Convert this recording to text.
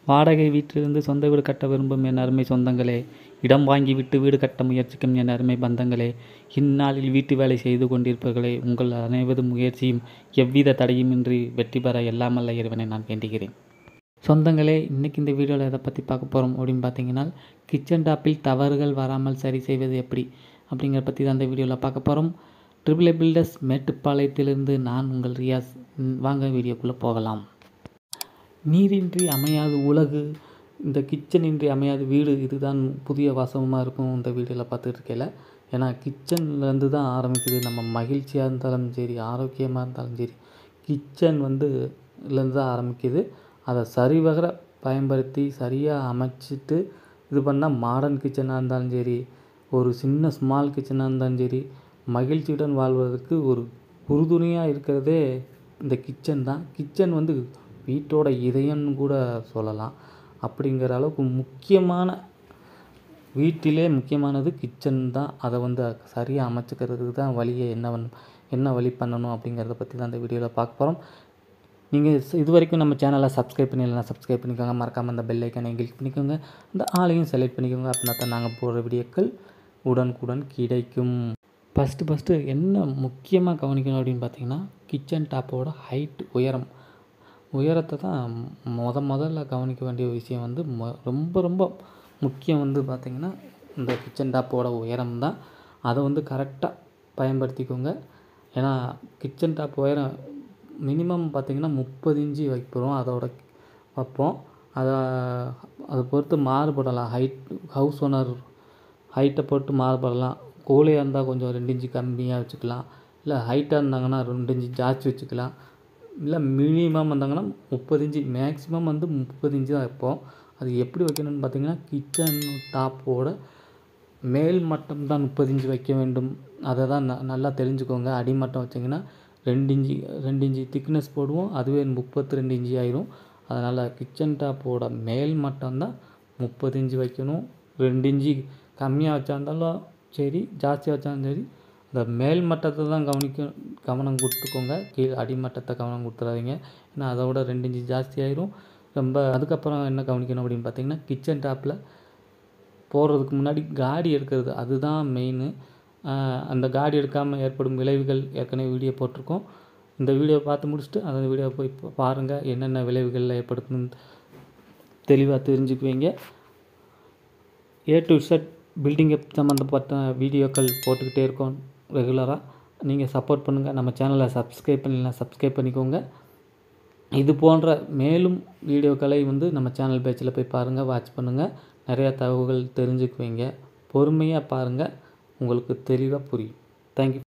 வாடகை வீட்டிலிருந்து சொந்த வீடு கட்ட விரும்பும் என் அருமை சொந்தங்களே இடம் வாங்கி விட்டு வீடு கட்ட முயற்சிக்கும் என் அருமை பந்தங்களே இந்நாளில் வீட்டு வேலை செய்து கொண்டிருப்பவர்களே உங்கள் அனைவரது முயற்சியும் எவ்வித தடையுமின்றி வெற்றி பெற எல்லாம் வல்ல இறைவனை நான் வேண்டுகிறேன் சொந்தங்களே இன்றைக்கி இந்த வீடியோவில் எதை பற்றி பார்க்க போகிறோம் அப்படின்னு பார்த்தீங்கன்னா கிச்சன் டாப்பில் தவறுகள் வராமல் சரி செய்வது எப்படி அப்படிங்கிற பற்றி தான் இந்த வீடியோவில் பார்க்க போகிறோம் ட்ரிபிள் ஏ பில்டர்ஸ் மேட்டுப்பாளையத்திலிருந்து நான் உங்கள் ரியாஸ் ம், வாங்க வீடியோக்குள்ளே போகலாம் நீரின்றி அமையாது உலகு இந்த கிச்சனின்றி அமையாது வீடு இதுதான் புதிய வாசகமாக இருக்கும் இந்த வீடியோவில் பார்த்துட்டு இருக்கையில் ஏன்னா கிச்சன்லேருந்து தான் ஆரம்பிக்குது நம்ம மகிழ்ச்சியாக இருந்தாலும் சரி ஆரோக்கியமாக இருந்தாலும் சரி கிச்சன் வந்து இருந்து தான் ஆரம்பிக்குது அதை சரிவகர பயன்படுத்தி சரியாக அமைச்சிட்டு இது பண்ணால் மாடர்ன் கிச்சனாக இருந்தாலும் சரி ஒரு சின்ன ஸ்மால் கிச்சனாக இருந்தாலும் சரி மகிழ்ச்சியுடன் வாழ்வதற்கு ஒரு உறுதுணையாக இருக்கிறதே இந்த கிச்சன் தான் கிச்சன் வந்து வீட்டோட இதயம்னு கூட சொல்லலாம் அப்படிங்கிற அளவுக்கு முக்கியமான வீட்டிலே முக்கியமானது கிச்சன் தான் அதை வந்து சரியாக அமைச்சுக்கிறதுக்கு தான் வழியை என்ன பண்ண- என்ன வழி பண்ணணும் அப்படிங்கிறத பற்றி தான் இந்த வீடியோவில் பார்க்க போகிறோம் நீங்கள் இது வரைக்கும் நம்ம சேனலை சப்ஸ்கிரைப் பண்ணிடலாம் சப்ஸ்கிரைப் பண்ணிக்கோங்க மறக்காமல் அந்த பெல் ஐக்கானை கிளிக் பண்ணிக்கோங்க அந்த ஆளையும் செலக்ட் பண்ணிக்கோங்க அப்படின்னா தான் நாங்கள் போடுற வீடியோக்கள் உடனுக்குடன் கிடைக்கும் ஃபஸ்ட்டு ஃபஸ்ட்டு என்ன முக்கியமாக கவனிக்கணும் அப்படின்னு பார்த்தீங்கன்னா கிச்சன் டாப்போட ஹைட் உயரம் உயரத்தை தான் முத முதல்ல கவனிக்க வேண்டிய விஷயம் வந்து மொ- ரொம்ப ரொம்ப முக்கியம் வந்து பார்த்திங்கன்னா இந்த கிச்சன் டாப்போட உயரம் தான் அதை வந்து கரெக்டாக பயன்படுத்திக்கோங்க ஏன்னா கிச்சன் டாப் உயரம் மினிமம் பார்த்திங்கன்னா முப்பது இன்ச்சு வைக்கிறோம் அதோட வைப்போம் அதை அதை பொறுத்து மாறுபடலாம் ஹைட் ஹவுஸ் ஓனர் ஹைட்டை பொறுத்து மாறுபடலாம் கோழியாக இருந்தால் கொஞ்சம் ரெண்டு இன்ச்சு கம்மியாக வச்சுக்கலாம் இல்லை ஹைட்டாக இருந்தாங்கன்னா ரெண்டு இன்ச்சு ஜாஸ்தி வச்சுக்கலாம் இல்லை மினிமம் வந்தாங்கன்னா முப்பது இன்ச்சு மேக்ஸிமம் வந்து முப்பது இன்ச்சு தான் வைப்போம் அது எப்படி வைக்கணும்னு பார்த்தீங்கன்னா கிச்சன் டாப்போட மேல் மட்டம் தான் முப்பது இன்ச்சு வைக்க வேண்டும் அதை தான் ந நல்லா தெரிஞ்சுக்கோங்க அடிமட்டம் வச்சிங்கன்னா ரெண்டு இன்ச்சு ரெண்டு இன்ச்சு திக்னஸ் போடுவோம் அதுவே முப்பத்தி ரெண்டு இன்ச்சு ஆயிரும் அதனால் கிச்சன் டாப்போட மேல் மட்டம் தான் முப்பது இன்ச்சு வைக்கணும் ரெண்டு இன்ச்சு கம்மியாக வச்சா இருந்தாலும் சரி ஜாஸ்தியாக வச்சாலும் சரி இந்த மேல் மட்டத்தை தான் கவனிக்க கவனம் கொடுத்துக்கோங்க கீழ் அடிமட்டத்தை கவனம் கொடுத்துறாதீங்க ஏன்னா அதை விட ரெண்டு இன்ச்சு ஜாஸ்தி ஆயிரும் ரொம்ப அதுக்கப்புறம் என்ன கவனிக்கணும் அப்படின்னு பார்த்தீங்கன்னா கிச்சன் டாப்பில் போடுறதுக்கு முன்னாடி காடி எடுக்கிறது அதுதான் மெயின் அந்த காடி எடுக்காமல் ஏற்படும் விளைவுகள் ஏற்கனவே வீடியோ போட்டிருக்கோம் இந்த வீடியோ பார்த்து முடிச்சுட்டு அந்த வீடியோ போய் பா- பாருங்கள் என்னென்ன விளைவுகள் ஏற்படுத்தும் தெளிவாக தெரிஞ்சுக்குவீங்க A to Z building up சம்மந்தப்பட்ட வீடியோக்கள் போட்டுக்கிட்டே இருக்கோம் ரெகுலராக நீங்கள் சப்போர்ட் பண்ணுங்கள் நம்ம சேனலை சப்ஸ்கிரைப் பண்ணலாம் சப்ஸ்கிரைப் பண்ணிக்கோங்க இது போன்ற மேலும் வீடியோக்களை வந்து நம்ம சேனல் பேஜில் போய் பாருங்கள் வாட்ச் பண்ணுங்கள் நிறையா தகவல்கள் தெரிஞ்சுக்குவீங்க பொறுமையாக பாருங்கள் உங்களுக்கு தெளிவாக புரியும் தேங்க்யூ